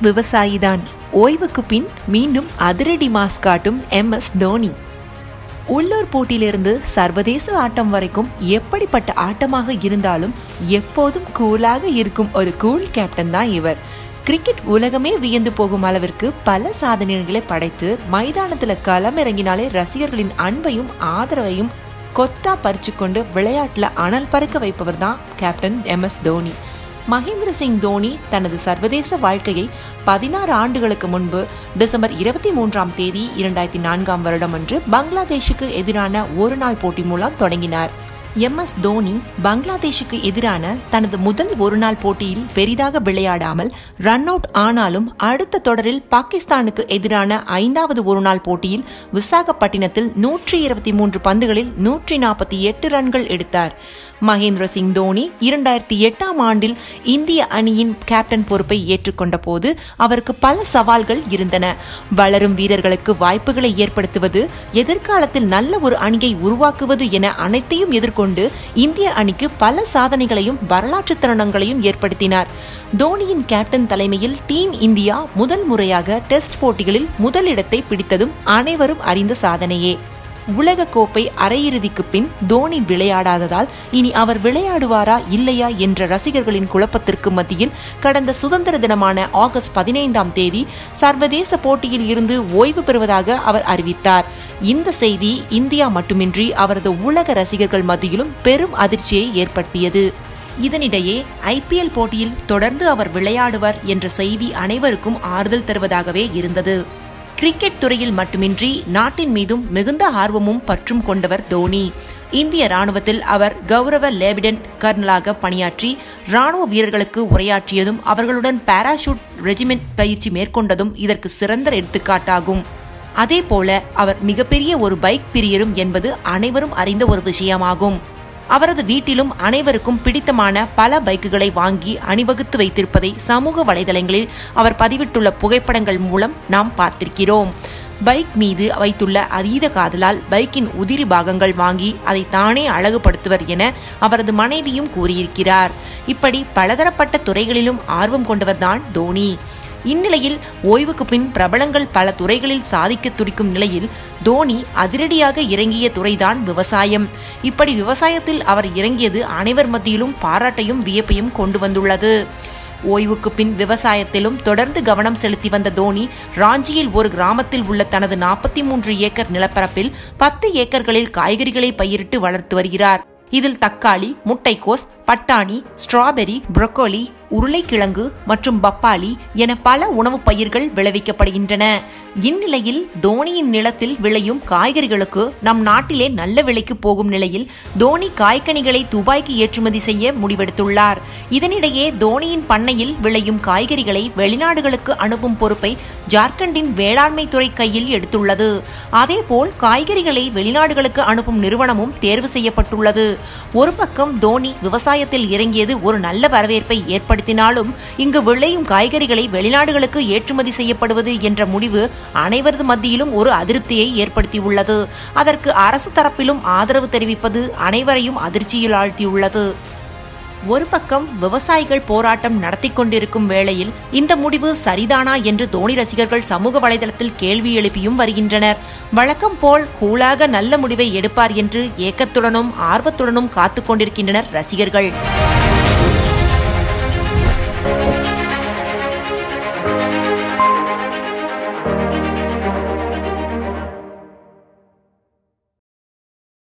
விவசாயிதான் ஓய்வுக்கு பின் மீண்டும் அதிரடி மாஸ் காட்டும் எம் எஸ் தோனி உள்ளூர் போட்டியிலிருந்து சர்வதேச ஆட்டம் வரைக்கும் எப்படிப்பட்ட ஆட்டமாக இருந்தாலும் எப்போதும் கூலாக இருக்கும் ஒரு கூல் கேப்டன் தான் இவர் கிரிக்கெட் உலகமே வியந்து போகும் அளவிற்கு பல சாதனைகளை படைத்து மைதானத்துல களமிறங்கினாலே ரசிகர்களின் அன்பையும் ஆதரவையும் கொத்தா பறிச்சு கொண்டு விளையாட்டுல அனல் பறக்க வைப்பவர் தான் captain M S Dhoni Mahendra Singh Dhoni தனது சர்வதேச வாழ்க்கையை பதினாறு ஆண்டுகளுக்கு முன்பு டிசம்பர் இருபத்தி மூன்றாம் தேதி இரண்டாயிரத்தி நான்காம் வருடம் அன்று பங்களாதேஷுக்கு எதிரான ஒரு நாள் போட்டி மூலம் தொடங்கினார் எம் எஸ் தோனி பங்களாதேஷுக்கு எதிரான தனது முதல் ஒருநாள் போட்டியில் பெரிதாக விளையாடாமல் ரன் அவுட் ஆனாலும் அடுத்த தொடரில் பாகிஸ்தானுக்கு எதிரான ஐந்தாவது ஒருநாள் போட்டியில் விசாகப்பட்டினத்தில் நூற்றி இருபத்தி மூன்று பந்துகளில் நூற்றி நாற்பத்தி எட்டு ரன்கள் எடுத்தார் மகேந்திர சிங் தோனி இரண்டாயிரத்தி எட்டாம் ஆண்டில் இந்திய அணியின் கேப்டன் பொறுப்பை ஏற்றுக்கொண்ட போது அவருக்கு பல சவால்கள் இருந்தன வளரும் வீரர்களுக்கு வாய்ப்புகளை ஏற்படுத்துவது எதிர்காலத்தில் நல்ல ஒரு அணியை உருவாக்குவது என அனைத்தையும் எதிர்கொண்டு இந்திய அணிக்கு பல சாதனைகளையும் வரலாற்று தருணங்களையும் ஏற்படுத்தினார் தோனியின் கேப்டன் தலைமையில் டீம் இந்தியா முதல் முறையாக டெஸ்ட் போட்டிகளில் முதலிடத்தை பிடித்ததும் அனைவரும் அறிந்த சாதனையே உலக கோப்பை அரையிறுதிக்கு பின் தோனி விளையாடாததால் இனி அவர் விளையாடுவாரா இல்லையா என்ற ரசிகர்களின் குழப்பத்திற்கு மத்தியில் கடந்த சுதந்திர தினமான ஆகஸ்ட் பதினைந்தாம் தேதி சர்வதேச போட்டியில் இருந்து ஓய்வு பெறுவதாக அவர் அறிவித்தார் இந்த செய்தி இந்தியா மட்டுமின்றி அவரது உலக ரசிகர்கள் மத்தியிலும் பெரும் அதிர்ச்சியை ஏற்படுத்தியது இதனிடையே ஐபிஎல் போட்டியில் தொடர்ந்து அவர் விளையாடுவார் என்ற செய்தி அனைவருக்கும் ஆறுதல் தருவதாகவே இருந்தது கிரிக்கெட் துறையில் மட்டுமின்றி நாட்டின் மீதும் மிகுந்த ஆர்வமும் பற்றும் கொண்டவர் தோனி இந்திய ராணுவத்தில் அவர் கௌரவ லேபிடன்ட் கர்னலாக பணியாற்றி ராணுவ வீரர்களுக்கு உரையாற்றியதும் அவர்களுடன் பாராஷூட் ரெஜிமெண்ட் பயிற்சி மேற்கொண்டதும் இதற்கு சிறந்த எடுத்துக்காட்டாகும் அதே போல அவர் மிகப்பெரிய ஒரு பைக் பிரியரும் என்பது அனைவரும் அறிந்த ஒரு விஷயமாகும் அவரது வீட்டிலும் அனைவருக்கும் பிடித்தமான பல பைக்குகளை வாங்கி அணிவகுத்து வைத்திருப்பதை சமூக வலைதளங்களில் அவர் பதிவிட்டுள்ள புகைப்படங்கள் மூலம் நாம் பார்த்திருக்கிறோம் பைக் மீது வைத்துள்ள அதீத காதலால் பைக்கின் உதிரி பாகங்கள் வாங்கி அதை தானே அழகுபடுத்துவர் என அவரது மனைவியும் கூறியிருக்கிறார் இப்படி பலதரப்பட்ட துறைகளிலும் ஆர்வம் கொண்டவர்தான் தோனி இந்நிலையில் ஓய்வுக்கு பின் பிரபலங்கள் பல துறைகளில் சாதிக்க துடிக்கும் நிலையில் தோனி அதிரடியாக இறங்கிய துறைதான் விவசாயம் இப்படி விவசாயத்தில் அவர் இறங்கியது அனைவர் மத்தியிலும் பாராட்டையும் வியப்பையும் கொண்டு வந்துள்ளது ஓய்வுக்கு பின் விவசாயத்திலும் தொடர்ந்து கவனம் செலுத்தி வந்த தோனி ராஞ்சியில் ஒரு கிராமத்தில் உள்ள தனது நாற்பத்தி மூன்று ஏக்கர் நிலப்பரப்பில் பத்து ஏக்கர்களில் காய்கறிகளை பயிரிட்டு வளர்த்து வருகிறார் இதில் தக்காளி முட்டைக்கோஸ் பட்டாணி ஸ்ட்ராபெரி புரோக்கோலி உருளைக்கிழங்கு மற்றும் பப்பாளி என பல உணவுப் பயிர்கள் விளைவிக்கப்படுகின்றன இந்நிலையில் தோனியின் நிலத்தில் விளையும் காய்கறிகளுக்கு நம் நாட்டிலே நல்ல விலைக்கு போகும் நிலையில் தோனி காய்கனிகளை துபாய்க்கு ஏற்றுமதி செய்ய முடிவெடுத்துள்ளார் இதனிடையே தோனியின் பண்ணையில் விளையும் காய்கறிகளை வெளிநாடுகளுக்கு அனுப்பும் பொறுப்பை ஜார்க்கண்டின் வேளாண்மை துறை கையில் எடுத்துள்ளது அதேபோல் காய்கறிகளை வெளிநாடுகளுக்கு அனுப்பும் நிறுவனமும் தேர்வு செய்யப்பட்டுள்ளது ஒரு பக்கம் தோனி விவசாயத்தில் இறங்கியது ஒரு நல்ல வரவேற்பை ஏற்படுத்தினாலும் இங்கு விளையும் காய்கறிகளை வெளிநாடுகளுக்கு ஏற்றுமதி செய்யப்படுவது என்ற முடிவு அனைவரது மத்தியிலும் ஒரு அதிருப்தியை ஏற்படுத்தியுள்ளது அதற்கு அரசு தரப்பிலும் ஆதரவு தெரிவிப்பது அனைவரையும் அதிர்ச்சியில் ஆழ்த்தியுள்ளது ஒரு பக்கம் விவசாயிகள் போராட்டம் நடத்தி கொண்டிருக்கும் வேளையில் இந்த முடிவு சரிதானா என்று தோனி ரசிகர்கள் சமூக வலைதளத்தில் கேள்வி எழுப்பியும் வருகின்றனர் வழக்கம் போல் கூலாக நல்ல முடிவை எடுப்பார் என்று ஏக்கத்துடனும் ஆர்வத்துடனும் காத்துக் கொண்டிருக்கின்றனர் ரசிகர்கள்